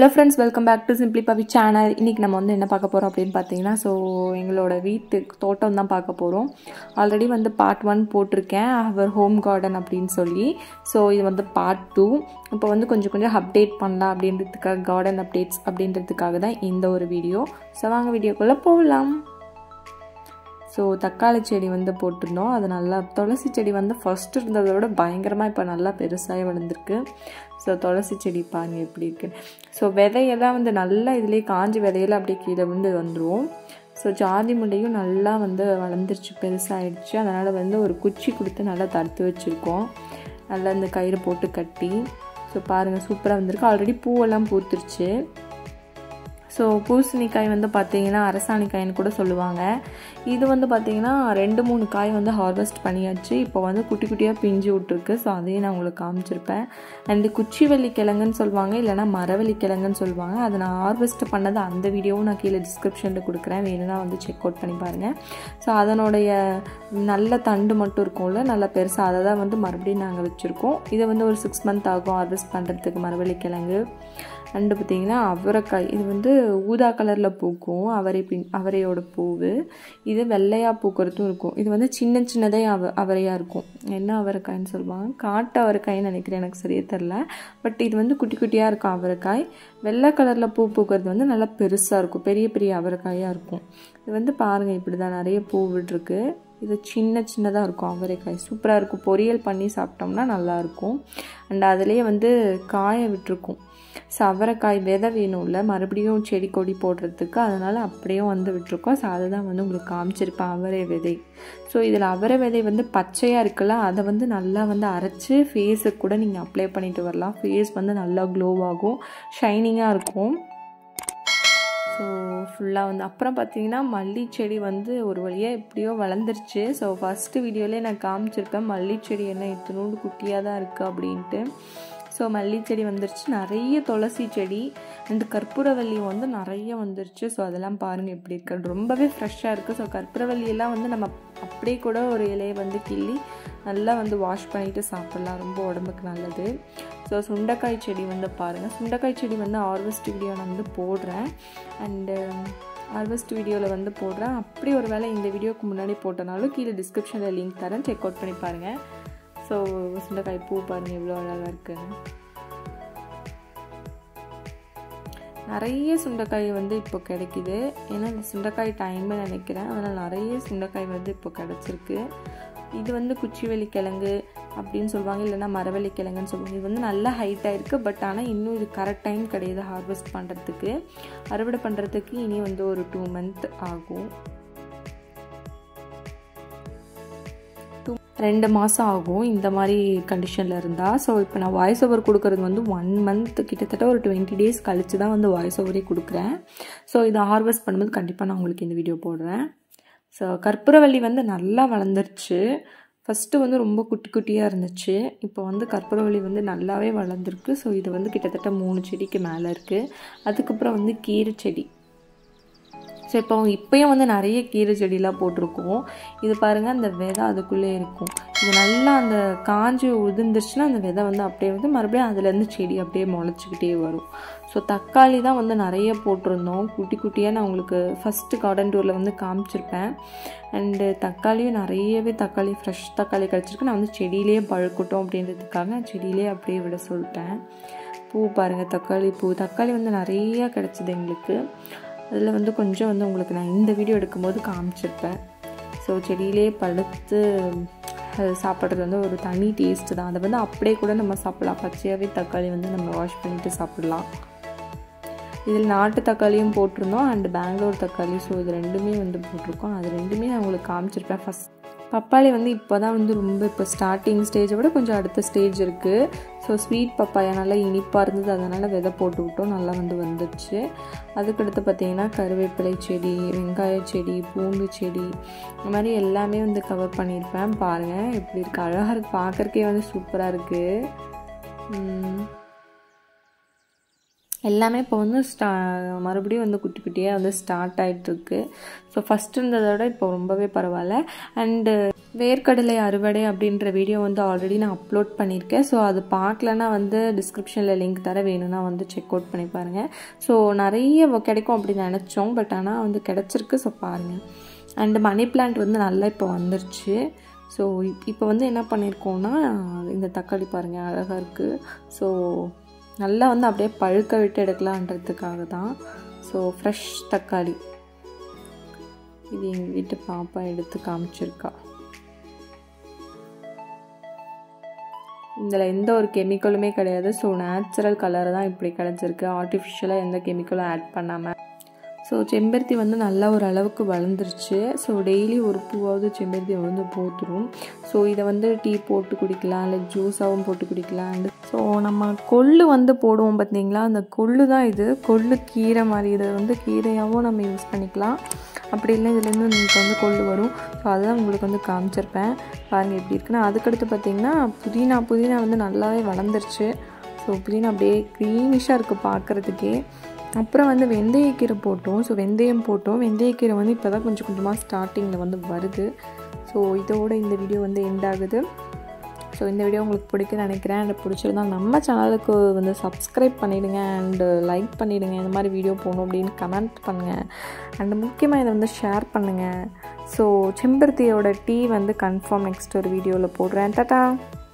hello friends welcome back to simply Pavi channel இன்றைக்கி நம்ம வந்து என்ன பார்க்க போகிறோம் அப்படின்னு பார்த்தீங்கன்னா ஸோ எங்களோட வீட்டு தோட்டம் தான் பார்க்க போகிறோம் ஆல்ரெடி வந்து பார்ட் ஒன் போட்டிருக்கேன் அவர் ஹோம் கார்டன் அப்படின்னு சொல்லி ஸோ இது வந்து பார்ட் டூ இப்போ வந்து கொஞ்சம் கொஞ்சம் அப்டேட் பண்ணலாம் அப்படின்றதுக்காக கார்டன் அப்டேட்ஸ் அப்படின்றதுக்காக தான் இந்த ஒரு வீடியோ ஸோ வாங்க வீடியோக்குள்ளே போகலாம் ஸோ தக்காளி செடி வந்து போட்டிருந்தோம் அது நல்லா துளசி செடி வந்து ஃபஸ்ட்டு இருந்ததை விட பயங்கரமாக இப்போ நல்லா பெருசாகி வளர்ந்துருக்கு ஸோ துளசி செடி பாருங்கள் எப்படி இருக்கு ஸோ விதையெல்லாம் வந்து நல்லா இதுலேயே காஞ்சி விதையெல்லாம் அப்படியே கீழே வந்து வந்துடும் ஸோ ஜாதி முண்டையும் நல்லா வந்து வளர்ந்துருச்சு பெருசாகிடுச்சு அதனால் வந்து ஒரு குச்சி கொடுத்து நல்லா தடுத்து வச்சுருக்கோம் நல்லா இந்த கயிறு போட்டு கட்டி ஸோ பாருங்கள் சூப்பராக வந்திருக்கு ஆல்ரெடி பூவெல்லாம் பூத்துருச்சு ஸோ பூசணிக்காய் வந்து பார்த்தீங்கன்னா அரசாணிக்காய்னு கூட சொல்லுவாங்க இது வந்து பார்த்தீங்கன்னா ரெண்டு மூணு காய் வந்து ஹார்வெஸ்ட் பண்ணியாச்சு இப்போ வந்து குட்டி குட்டியாக பிஞ்சு விட்ருக்கு ஸோ அதையும் நான் உங்களுக்கு காமிச்சிருப்பேன் அண்டு குச்சிவள்ளி கிழங்குன்னு சொல்லுவாங்க இல்லைனா மரவள்ளி கிழங்குன்னு சொல்லுவாங்க அதை நான் ஹார்வெஸ்ட் பண்ணது அந்த வீடியோவும் நான் கீழே டிஸ்கிரிப்ஷனில் கொடுக்குறேன் வேணும்னா வந்து செக் அவுட் பண்ணி பாருங்கள் ஸோ அதனுடைய நல்ல தண்டு மட்டும் இருக்கும்ல நல்லா பெருசாக அதை தான் வந்து மறுபடியும் நாங்கள் வச்சுருக்கோம் இதை வந்து ஒரு சிக்ஸ் மந்த் ஆகும் ஹார்வெஸ்ட் பண்ணுறதுக்கு மரவள்ளி கிழங்கு அண்டு பார்த்திங்கன்னா அவரைக்காய் இது வந்து ஊதா கலரில் பூக்கும் அவரை பின் அவரையோட பூவு இது வெள்ளையாக பூக்கிறதும் இருக்கும் இது வந்து சின்ன சின்னதே அவ அவரையாக இருக்கும் என்ன அவரைக்காய்ன்னு சொல்லுவாங்க காட்டு அவரைக்காய்ன்னு நினைக்கிறேன் எனக்கு சரியாக தெரில பட் இது வந்து குட்டி குட்டியாக இருக்கும் அவரைக்காய் வெள்ளை கலரில் பூ பூக்கிறது வந்து நல்லா பெருசாக இருக்கும் பெரிய பெரிய அவரைக்காயாக இருக்கும் இது வந்து பாருங்கள் இப்படி தான் நிறைய பூ விட்டுருக்கு இது சின்ன சின்னதாக இருக்கும் அவரைக்காய் சூப்பராக இருக்கும் பொரியல் பண்ணி சாப்பிட்டோம்னா நல்லாயிருக்கும் அண்ட் அதுலேயே வந்து காய விட்டுருக்கும் ஸோ அவரைக்காய் விதை வேணும்ல மறுபடியும் செடி கொடி போடுறதுக்கு அதனால் அப்படியே வந்து விட்டுருக்கோம் ஸோ அதை தான் வந்து உங்களுக்கு காமிச்சிருப்பேன் அவரை விதை ஸோ இதில் அவரை விதை வந்து பச்சையாக இருக்குல்ல அதை வந்து நல்லா வந்து அரைச்சி ஃபேஸுக்கு கூட நீங்கள் அப்ளை பண்ணிட்டு வரலாம் ஃபேஸ் வந்து நல்லா க்ளோ ஆகும் ஷைனிங்காக இருக்கும் ஸோ ஃபுல்லாக வந்து அப்புறம் பார்த்தீங்கன்னா மல்லி செடி வந்து ஒரு வழியாக எப்படியோ வளர்ந்துருச்சு ஸோ ஃபஸ்ட்டு வீடியோலேயே நான் காமிச்சிருப்பேன் மல்லி செடி என்ன இத்தினோண்டு குட்டியாக தான் இருக்குது அப்படின்ட்டு ஸோ மல்லி செடி வந்துருச்சு நிறைய துளசி செடி அண்ட் கற்பூரவல்லி வந்து நிறைய வந்துருச்சு ஸோ அதெல்லாம் பாருங்கள் எப்படி இருக்கு ரொம்பவே ஃப்ரெஷ்ஷாக இருக்குது ஸோ கற்பூரவல்லியெல்லாம் வந்து நம்ம அப்படியே கூட ஒரு இலையை வந்து கிள்ளி நல்லா வந்து வாஷ் பண்ணிவிட்டு சாப்பிட்லாம் ரொம்ப உடம்புக்கு நல்லது ஸோ சுண்டைக்காய் செடி வந்து பாருங்கள் சுண்டைக்காய் செடி வந்து ஹார்வெஸ்ட் வீடியோ நான் வந்து போடுறேன் அண்டு ஹார்வெஸ்ட் வீடியோவில் வந்து போடுறேன் அப்படி ஒரு வேளை இந்த வீடியோக்கு முன்னாடி போட்டனாலும் கீழே டிஸ்கிரிப்ஷனில் லிங்க் தரேன் செக் அவுட் பண்ணி பாருங்கள் ஸோ சுண்டைக்காய் பூ பாருங்கள் எவ்வளோ அழகாக இருக்குன்னு நிறைய சுண்டைக்காய் வந்து இப்போ கிடைக்கிது ஏன்னா இந்த சுண்டைக்காய் டைம்னு நினைக்கிறேன் அதனால் நிறைய சுண்டைக்காய் வந்து இப்போ கிடச்சிருக்கு இது வந்து குச்சிவெளி கிழங்கு அப்படின்னு சொல்லுவாங்க இல்லைன்னா மரவள்ளி கிழங்குன்னு சொல்லுவாங்க இது வந்து நல்லா ஹைட்டாக இருக்குது பட் ஆனால் இன்னும் இது கரெக்ட் டைம் கிடையாது ஹார்வெஸ்ட் பண்ணுறதுக்கு அறுவடை பண்ணுறதுக்கு இனி வந்து ஒரு டூ மந்த் ஆகும் ரெண்டு மாதம் ஆகும் இந்த மாதிரி கண்டிஷனில் இருந்தால் ஸோ இப்போ நான் வாய்ஸ் ஓவர் கொடுக்குறது வந்து ஒன் மந்த் கிட்டத்தட்ட ஒரு டுவெண்ட்டி டேஸ் கழித்து தான் வந்து வாய்ஸ் ஓவரே கொடுக்குறேன் ஸோ இதை ஹார்வெஸ்ட் பண்ணும்போது கண்டிப்பாக நான் உங்களுக்கு இந்த வீடியோ போடுறேன் ஸோ கற்பூரவள்ளி வந்து நல்லா வளர்ந்துருச்சு ஃபஸ்ட்டு வந்து ரொம்ப குட்டி குட்டியாக இருந்துச்சு இப்போ வந்து கற்பூரவள்ளி வந்து நல்லாவே வளர்ந்துருக்கு ஸோ இது வந்து கிட்டத்தட்ட மூணு செடிக்கு மேலே இருக்குது அதுக்கப்புறம் வந்து கீரை செடி ஸோ இப்போ இப்போயும் வந்து நிறைய கீரை செடியெலாம் போட்டிருக்கோம் இது பாருங்கள் அந்த விதை அதுக்குள்ளே இருக்கும் இது நல்லா அந்த காஞ்சி உதிர்ந்துருச்சுன்னா அந்த விதை வந்து அப்படியே வந்து மறுபடியும் அதுலேருந்து செடி அப்படியே முளைச்சிக்கிட்டே வரும் ஸோ தக்காளி தான் வந்து நிறைய போட்டிருந்தோம் குட்டி குட்டியாக நான் உங்களுக்கு ஃபஸ்ட்டு கார்டன் டூரில் வந்து காமிச்சிருப்பேன் அண்டு தக்காளியும் நிறையவே தக்காளி ஃப்ரெஷ் தக்காளி கிடச்சிருக்கு நான் வந்து செடியிலே பழுக்கட்டும் அப்படின்றதுக்காக செடியிலே அப்படியே விட சொல்லிட்டேன் பூ பாருங்கள் தக்காளி பூ தக்காளி வந்து நிறையா கிடச்சிது எங்களுக்கு அதில் வந்து கொஞ்சம் வந்து உங்களுக்கு நான் இந்த வீடியோ எடுக்கும்போது காமிச்சிருப்பேன் ஸோ செடியிலே பழுத்து அது சாப்பிட்றது வந்து ஒரு தனி டேஸ்ட்டு தான் அதை வந்து அப்படியே கூட நம்ம சாப்பிட்லாம் பச்சையாகவே தக்காளி வந்து நம்ம வாஷ் பண்ணிவிட்டு சாப்பிட்லாம் இதில் நாட்டு தக்காளியும் போட்டிருந்தோம் அண்ட் பெங்களூர் தக்காளி ஸோ இது ரெண்டுமே வந்து போட்டிருக்கோம் அது ரெண்டுமே நான் உங்களுக்கு காமிச்சிருப்பேன் ஃபஸ்ட் பப்பாளி வந்து இப்போ தான் வந்து ரொம்ப இப்போ ஸ்டார்டிங் ஸ்டேஜை விட கொஞ்சம் அடுத்த ஸ்டேஜ் இருக்குது ஸோ ஸ்வீட் பப்பாயா நல்லா இனிப்பாக இருந்தது அதனால் விதை போட்டு விட்டோம் நல்லா வந்து வந்துடுச்சு அதுக்கடுத்து பார்த்திங்கன்னா கருவேப்பிலை செடி வெங்காய செடி பூண்டு செடி இந்த மாதிரி எல்லாமே வந்து கவர் பண்ணியிருப்பேன் பாருங்கள் எப்படி இருக்குது அழகாக இருக்குது பார்க்குறக்கே வந்து சூப்பராக இருக்குது எல்லாமே இப்போ வந்து ஸ்டா மறுபடியும் வந்து குட்டி குட்டியாக வந்து ஸ்டார்ட் ஆகிட்டுருக்கு ஸோ ஃபஸ்ட் இருந்ததை விட இப்போ ரொம்பவே பரவாயில்ல அண்டு வேர்க்கடலை அறுவடை அப்படின்ற வீடியோ வந்து ஆல்ரெடி நான் அப்லோட் பண்ணியிருக்கேன் ஸோ அது பார்க்கலன்னா வந்து டிஸ்கிரிப்ஷனில் லிங்க் தர வேணும்னா வந்து செக் அவுட் பண்ணி பாருங்கள் ஸோ நிறைய கிடைக்கும் அப்படின்னு நினச்சோம் பட் ஆனால் வந்து கிடச்சிருக்கு ஸோ பாருங்கள் அண்டு மணி பிளான்ட் வந்து நல்லா இப்போ வந்துருச்சு ஸோ இப்போ வந்து என்ன பண்ணியிருக்கோம்னா இந்த தக்காளி பாருங்கள் அழகாக இருக்குது ஸோ நல்லா வந்து அப்படியே பழுக்க விட்டு எடுக்கலான்றதுக்காக தான் ஸோ ஃப்ரெஷ் தக்காளி இது எங்கள் வீட்டு பாப்பா எடுத்து காமிச்சிருக்கா இதில் எந்த ஒரு கெமிக்கலுமே கிடையாது ஸோ நேச்சுரல் கலர் தான் இப்படி கிடச்சிருக்கு ஆர்டிஃபிஷியலாக எந்த கெமிக்கலும் ஆட் பண்ணாமல் ஸோ செம்பருத்தி வந்து நல்லா ஒரு அளவுக்கு வளர்ந்துருச்சு ஸோ டெய்லி ஒரு பூவாவது செம்பருத்தி வந்து போத்துரும் ஸோ இதை வந்து டீ போட்டு குடிக்கலாம் இல்லை ஜூஸாகவும் போட்டு குடிக்கலாம் அண்டு ஸோ நம்ம கொள்ளு வந்து போடுவோம் பார்த்தீங்களா அந்த கொள்ளு தான் இது கொள்ளு கீரை மாதிரி இதை வந்து கீரையாகவும் நம்ம யூஸ் பண்ணிக்கலாம் அப்படி இல்லை இதுலேருந்து உங்களுக்கு வந்து கொள்ளு வரும் ஸோ அதுதான் உங்களுக்கு வந்து காமிச்சிருப்பேன் பாருங்கள் எப்படி இருக்குன்னா அதுக்கடுத்து பார்த்திங்கன்னா புதினா புதினா வந்து நல்லாவே வளர்ந்துருச்சு ஸோ புதினா அப்படியே க்ரீனிஷாக இருக்குது பார்க்குறதுக்கே அப்புறம் வந்து வெந்தயக்கீரை போட்டோம் ஸோ வெந்தயம் போட்டோம் வெந்தயக்கீரை வந்து இப்போ தான் கொஞ்சம் கொஞ்சமாக ஸ்டார்டிங்கில் வந்து வருது ஸோ இதோட இந்த வீடியோ வந்து எண்ட் ஆகுது ஸோ இந்த வீடியோ உங்களுக்கு பிடிக்குன்னு நினைக்கிறேன் அண்ட் பிடிச்சிருந்தா நம்ம சேனலுக்கு வந்து சப்ஸ்கிரைப் பண்ணிவிடுங்க அண்டு லைக் பண்ணிவிடுங்க இந்த மாதிரி வீடியோ போகணும் அப்படின்னு கமெண்ட் பண்ணுங்கள் அண்டு முக்கியமாக இதை வந்து ஷேர் பண்ணுங்கள் ஸோ செம்பருத்தியோட டீ வந்து கன்ஃபார்ம் நெக்ஸ்ட் ஒரு வீடியோவில் போடுறேன் டாட்டா